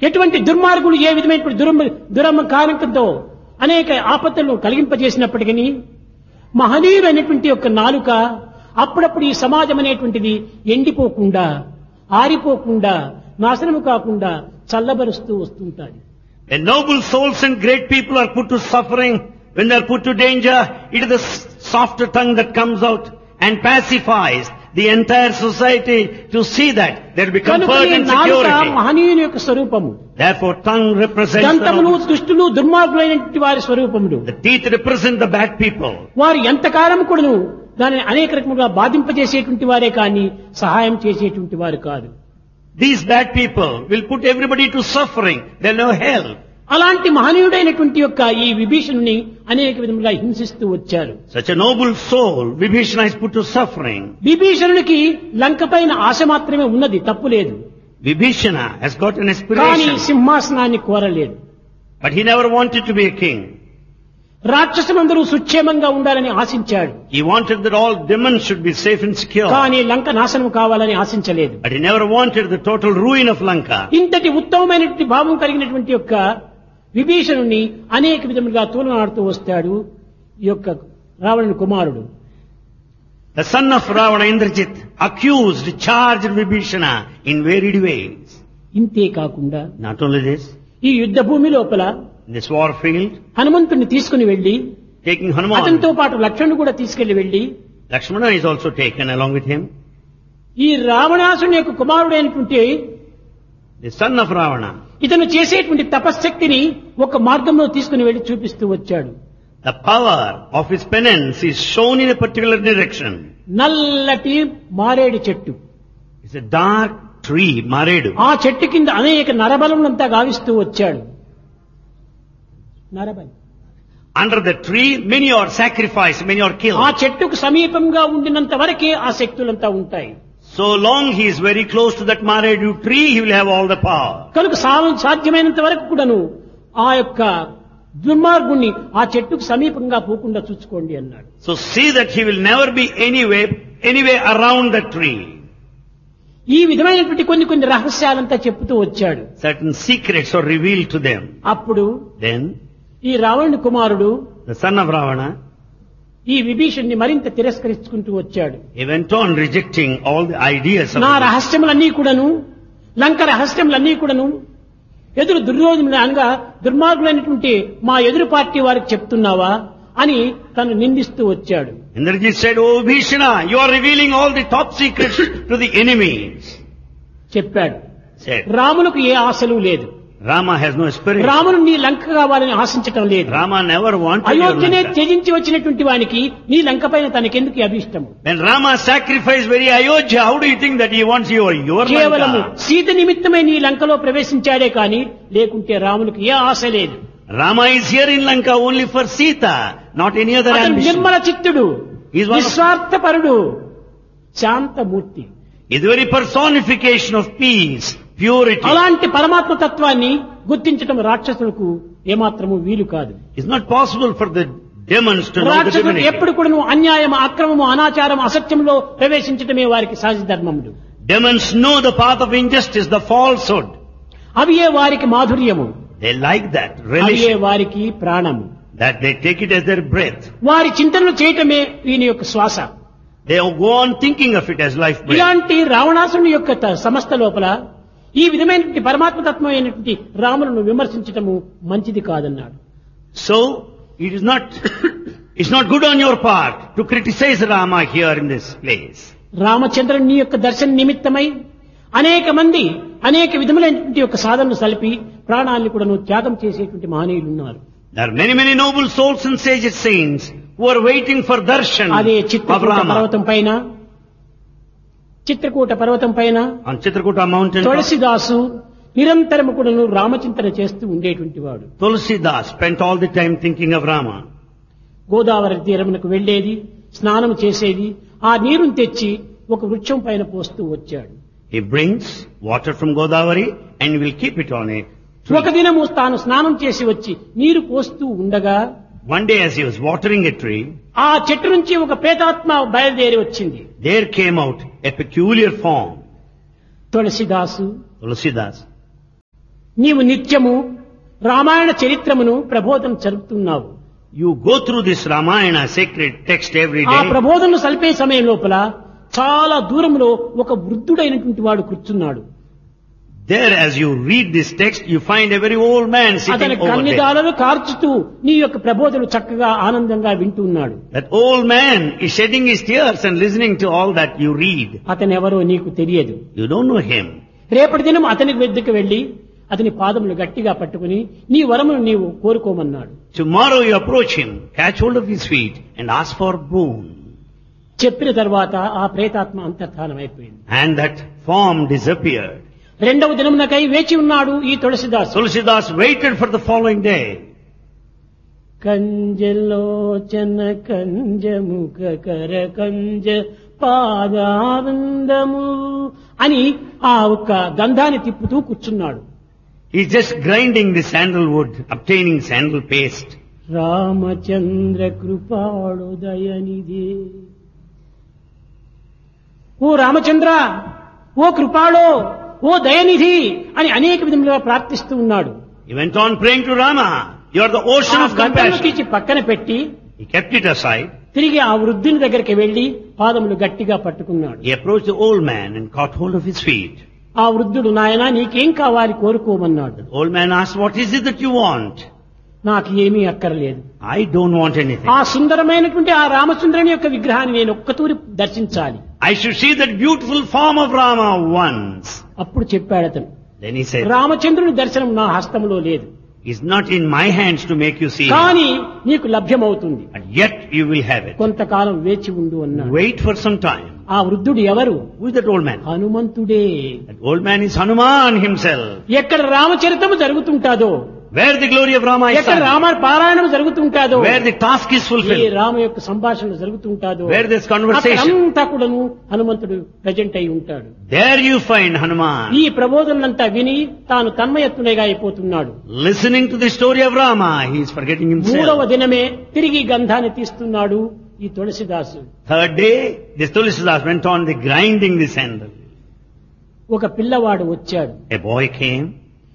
ఎటువంటి దుర్మార్గులు ఏ విధమైనటువంటి దురమ దురమ కారణంతో అనేక ఆపత్తులను కలిగింపజేసినప్పటికీ మహనీయులైనటువంటి యొక్క నాలుక అప్పుడప్పుడు ఈ సమాజం అనేటువంటిది ఎండిపోకుండా ఆరిపోకుండా నాశనము కాకుండా చల్లబరుస్తూ వస్తుంటాయి When noble souls and great people are put to suffering, when they are put to danger, it is the s- softer tongue that comes out and pacifies the entire society to see that there will be కనుక comfort ఈ and నాలుక security. మహనీయుని యొక్క స్వరూపము Therefore, tongue represents the, దంతములు noble- దుష్టులు దుర్మార్గులైనటువంటి వారి స్వరూపములు the teeth represent the bad people. వారు ఎంతకాలం కూడాను దానిని అనేక రకములుగా బాధింపజేసేటువంటి వారే కానీ సహాయం చేసేటువంటి వారు కాదు These bad people will put everybody to suffering. They'll no help. అలాంటి మహనీయుడైనటువంటి యొక్క ఈ విభీషణుని అనేక విధములుగా హింసిస్తూ వచ్చారు Such a noble soul, Vibhishana is put to suffering. విభీషణునికి లంక పైన ఆశ మాత్రమే ఉన్నది తప్పు లేదు Vibhishana has got an కానీ aspiration, సింహాసనాన్ని కోరలేదు but he never wanted to be a king. రాక్షసులందరూ సుక్షేమంగా ఉండాలని ఆశించాడు He wanted that all demons should be safe and secure. కానీ లంక నాశనం కావాలని ఆశించలేదు But he never wanted the total ruin of Lanka. ఇంతటి ఉత్తమమైనటువంటి భావం కలిగినటువంటి యొక్క విభీషణుని అనేక విధములుగా తూలనాడుతూ వస్తాడు ఈ యొక్క రావణుని కుమారుడు The son of Ravana Indrajit accused, charged Vibhishana in varied ways. ఇంతే కాకుండా Not only this, ఈ యుద్ధ భూమి లోపల in this war field, హనుమంతుణ్ణి తీసుకుని వెళ్లి taking అతనితో Hanuman, పాటు లక్ష్మణుడు కూడా తీసుకెళ్లి వెళ్లి Lakshmana is also taken along with him. ఈ రావణాసుని యొక్క కుమారుడైనటువంటి The son of Ravana, ఇతను చేసేటువంటి తపశ్శక్తిని ఒక మార్గంలో తీసుకుని వెళ్లి చూపిస్తూ వచ్చాడు the power of his penance is shown in a particular direction. నల్లటి మారేడు చెట్టు It's a dark tree, Maredu. ఆ చెట్టు కింద అనేక నరబలములంతా గావిస్తూ వచ్చాడు నరబలి Under the tree, many are sacrificed, many are ఆ killed. చెట్టుకు సమీపంగా ఉండినంత వరకే ఆ శక్తులంతా ఉంటాయి So long he is very close to that Maredu tree, he will have all the power. కనుక సా- సాధ్యమైనంత వరకు కూడాను ఆ యొక్క దుర్మార్గుణ్ణి ఆ చెట్టుకు సమీపంగా పోకుండా చూసుకోండి అన్నాడు So see that he will never be anyway, anyway around the tree. ఈ విధమైనటువంటి కొన్ని కొన్ని రహస్యాలంతా చెప్పుతూ వచ్చాడు Certain secrets are revealed to them. అప్పుడు Then, ఈ రావణుని కుమారుడు the son of Ravana, ఈ విభీషణ్ణి మరింత తిరస్కరించుకుంటూ వచ్చాడు he went on rejecting all the ideas of నా the- రహస్యములన్నీ కూడాను లంక రహస్యములన్నీ కూడాను ఎదురు దుర్యోధనుడు అనగా దుర్మార్గులైనటువంటి మా ఎదురు పార్టీ వారికి చెప్తున్నావా అని తను నిందిస్తూ వచ్చాడు Indrajit said, Oh Bhishana, you are revealing all the top secrets to the enemies. చెప్పాడు Said, రాములకు ఏ ఆశలు లేదు Rama has no spirit. రామును నీ లంక కావాలని ఆశించటం లేదు Rama never wanted your అయోధ్యనే Lanka. త్యజించి వచ్చినటువంటి వానికి నీ లంక పైన తనకెందుకు ఈ అభిష్టము When Rama sacrificed very Ayodhya, how do you think that he wants your, your కేవలము Lanka? సీత నిమిత్తమై నీ లంకలో ప్రవేశించాడే కాని లేకుంటే రామునికి ఏ ఆశ లేదు Rama is here in Lanka only for Sita, not any other అతను ambition. Nirmala చిత్తుడు He's one of- నిస్వార్థపరుడు శాంతమూర్తి Is the very personification of peace, purity. అలాంటి పరమాత్మ తత్వాన్ని గుర్తించటం రాక్షసులకు ఏమాత్రము వీలు కాదు It's not possible for the demons to know the రాక్షసులకు divinity. ఎప్పుడు కూడా అన్యాయం అక్రమము అనాచారం అసత్యంలో ప్రవేశించటమే వారికి సహజ ధర్మములు Demons know the path of injustice, the falsehood. అవియే వారికి మాధుర్యము They like that అవియే religion, వారికి ప్రాణము that they take it as their breath. వారి చింతనలు చేయటమే వీని యొక్క శ్వాస They go on thinking of it as life breath. ఇలాంటి రావణాసుని యొక్క త- సంస్థ లోపల ఈ విధమైనటువంటి పరమాత్మ తత్వం అయినటువంటి రాములను విమర్శించటము మంచిది కాదన్నాడు So, it is not, it's not good on your part to criticize Rama here in this place. రామచంద్రుని యొక్క దర్శన నిమిత్తమై అనేక మంది అనేక విధములైనటువంటి యొక్క సాధనలు సలిపి ప్రాణాన్ని కూడా త్యాగం చేసేటువంటి మహనీయులు ఉన్నారు There are many, many noble souls and sage saints who are waiting for darshan అదే of చిత్రకూట Rama పర్వతం పైన చిత్రకూట పర్వతం పైన on Chitrakuta mountain. top. తులసిదాసు నిరంతరము కూడాను రామచింతన చేస్తూ ఉండేటువంటి వాడు Tulsidas spent all the time thinking of Rama. Godavari తీరమునకు వెళ్లేది స్నానం చేసేది ఆ నీరుని తెచ్చి ఒక వృక్షం పైన పోస్తూ వచ్చాడు He brings water from Godavari and will keep it on a ఒక దినము తాను స్నానం చేసి వచ్చి నీరు పోస్తూ ఉండగా One day as he was watering a tree, ఆ చెట్టు నుంచి ఒక ప్రేతాత్మ బయలుదేరి వచ్చింది there came out a peculiar form. తులసిదాసు Tulsidas. నీవు నిత్యము రామాయణ చరిత్రమును ప్రబోధం జరుపుతున్నావు You go through this Ramayana sacred text every ఆ day. ప్రబోధనను సలిపే సమయం లోపల చాలా దూరంలో ఒక వృద్ధుడైనటువంటి వాడు కూర్చున్నాడు There, as you read this text, you find a very old man అతని sitting over there. కన్నిదాలను కార్చుతూ నీ యొక్క ప్రబోధనలు చక్కగా ఆనందంగా వింటున్నాడు That old man is shedding his tears and listening to all that you read. అతను ఎవరో నీకు తెలియదు You don't know him. రేపటి దినం అతని వద్దకు వెళ్లి అతని పాదములు గట్టిగా పట్టుకుని నీ వరమును నీవు కోరుకోమన్నాడు Tomorrow you approach him, catch hold of his feet and ask for boon. చెప్పిన తర్వాత ఆ ప్రేతాత్మ అంతర్ధానమైపోయింది And that form disappeared. రెండవ దినమునకై వేచి ఉన్నాడు ఈ తులసిదాసు Tulsidas waited for the following day. కంజలోచన కంజముఖ కర కంజ పాదానందము అని ఆ ఒక్క గంధాన్ని తిప్పుతూ కూర్చున్నాడు He's just grinding the sandalwood, obtaining sandal paste. Ramachandra కృపాడు దయనిధి ఓ రామచంద్ర ఓ కృపాళో ఓ దయనిధి అని అనేక విధములుగా ప్రార్థిస్తూ ఉన్నాడు He went on praying to Rama. You are the ocean ఆ of గంధము compassion. తీసి పక్కన పెట్టి He kept it aside. తిరిగి ఆ వృద్ధుని దగ్గరికి వెళ్లి పాదములు గట్టిగా పట్టుకున్నాడు He approached the old man and caught hold of his feet. ఆ వృద్ధుడు నాయనా నీకేం కావాలి కోరుకోమన్నాడు The old man asked, what is it that you want? నాకు ఏమీ అక్కర్లేదు I don't want anything. ఆ సుందరమైనటువంటి ఆ రామచంద్రుని యొక్క విగ్రహాన్ని నేను ఒక్కతూరి దర్శించాలి I should see that beautiful form of Rama once. అప్పుడు చెప్పాడు అతను Then he said, రామచంద్రుని దర్శనం నా హస్తంలో లేదు it's not in my hands to make you see him, కానీ నీకు లభ్యమవుతుంది but yet you will have it. కొంతకాలం వేచి ఉండు అన్నాడు Wait for some time. ఆ వృద్ధుడు ఎవరు Who is that old man? హనుమంతుడే That old man is Hanuman himself. ఎక్కడ రామచరితము జరుగుతుంటాదో Where the glory of Rama is ఎక్కడ sung. రామ పారాయణం జరుగుతుంటాదో Where the task is A fulfilled. Rama యొక్క సంభాషణ జరుగుతుంటాదో Where there's conversation. అంతా కూడాను హనుమంతుడు ప్రజెంట్ అయి ఉంటాడు There you find Hanuman. ఈ ప్రబోధనంతా విని తాను తన్మయత్తునిగా అయిపోతున్నాడు Listening to the story of Rama, he is forgetting మూడవ himself. దినమే తిరిగి గంధాన్ని తీస్తున్నాడు ఈ తులసిదాసు Third day, this Tulsidas went on the grinding the sandal. ఒక పిల్లవాడు వచ్చాడు A boy came.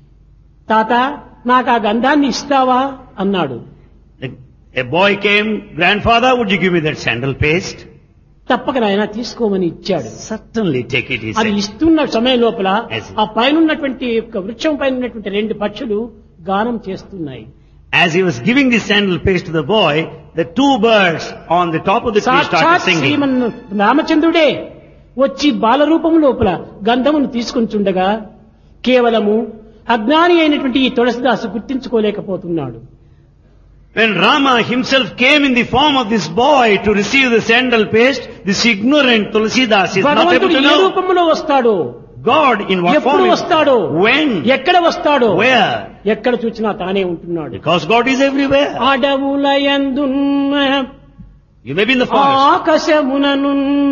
తాత నాకు ఆ గంధాన్ని ఇస్తావా అన్నాడు The- A boy came, grandfather, would you give me that sandal paste? తప్పక నాయన తీసుకోమని ఇచ్చాడు Certainly take it, he అది said. ఇస్తున్న సమయం లోపల Yes. ఆ పైన ఉన్నటువంటి యొక్క వృక్షం పైన ఉన్నటువంటి రెండు పక్షులు గానం చేస్తున్నాయి As he was giving the sandal paste to the boy, the two birds on the top of the tree started సాక్షాత్ singing. శ్రీమన్ రామచంద్రుడే వచ్చి బాలరూపం లోపల గంధమును తీసుకొని చుండగా కేవలము అజ్ఞాని అయినటువంటి ఈ తులసిదాసు గుర్తించుకోలేకపోతున్నాడు When Rama himself came in the form of this boy to receive the sandal paste, this ignorant Tulsidas is not able భగవంతుడు to ఏ know రూపంలో వస్తాడో God in what ఎప్పుడు form. వస్తాడో When? ఎక్కడ వస్తాడో Where? ఎక్కడ చూసినా తానే ఉంటున్నాడు Because God is everywhere. అడవులయందున్న You may be in the forest. ఆకాశముననున్న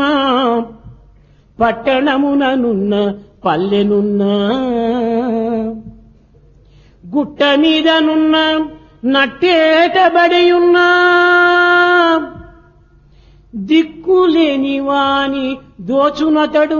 పట్టణముననున్న పల్లెనున్న గుట్ట మీదనున్న నట్టేటబడి ఉన్నా దిక్కులేని వాని దోచునతడు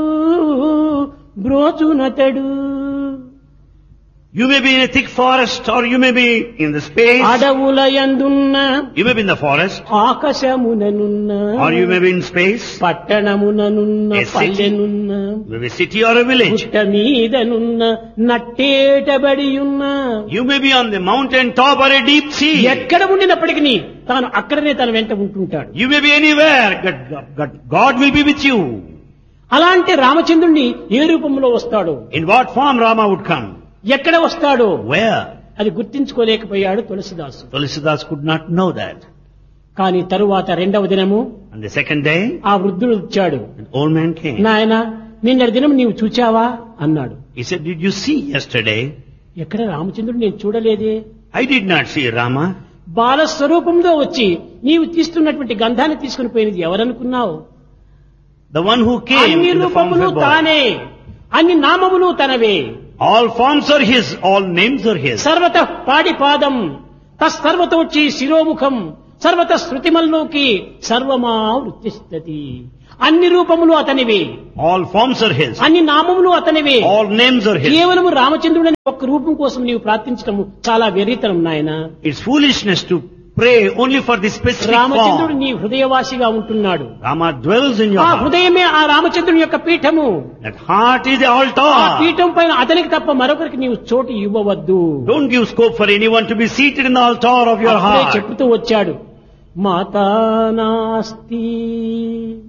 బ్రోచునతడు You may be in a thick forest or you may be in the space. అడవులయందున్న You may be in the forest ఆకాశముననున్న or you may be in space. పట్టణముననున్న A city. పల్లెనున్న You may be a city or a village. గుట్ట మీదనున్న నట్టేటబడి ఉన్న You may be on the mountain top or a deep sea. ఎక్కడ ఉండినప్పటికీ తాను అక్కడనే తన వెంట ఉంటుంటాడు You may be anywhere. God, God, God will be with you. అలాంటి రామచంద్రుణ్ణి ఏ రూపంలో వస్తాడో In what form Rama would come? ఎక్కడ వస్తాడో Where? అది గుర్తించుకోలేకపోయాడు తులసిదాసు Tulsidas could not know that. కానీ తరువాత రెండవ దినము On the second day, ఆ వృద్ధుడు వచ్చాడు an old man came. నాయన నిన్నటి దినం నీవు చూచావా అన్నాడు He said, Did you see yesterday? ఎక్కడ రామచంద్రుడు నేను చూడలేదే I did not see Rama. బాల స్వరూపంలో వచ్చి నీవు తీస్తున్నటువంటి గంధాన్ని తీసుకుని పోయినది ఎవరనుకున్నావు The one who came అన్ని in the form of రూపములు a boy. తానే అన్ని నామములు తనవే All forms are his, all names are his. సర్వత పాడిపాదం తస్సర్వత వచ్చి శిరోముఖం సర్వత శృతిమల్లోకి సర్వమా వృత్తిస్తతి అన్ని రూపములు అతనివే All forms are His. అన్ని నామములు అతనివే All names are His. కేవలము రామచంద్రుడు అనే ఒక్క రూపం కోసం నీవు ప్రార్థించడం చాలా వెర్రితనం నాయన It's foolishness to pray only for the specific రామచంద్రుడు form. నీ హృదయవాసిగా ఉంటున్నాడు Rama dwells in your ఆ heart. హృదయమే ఆ రామచంద్రుని యొక్క పీఠము That heart is the ఆ altar. పీఠం పైన అతనికి తప్ప మరొకరికి నీవు చోటు ఇవ్వవద్దు Don't give scope for anyone to be seated in the altar of your అప్పుడే heart. చెప్తూ వచ్చాడు మాతా నాస్తి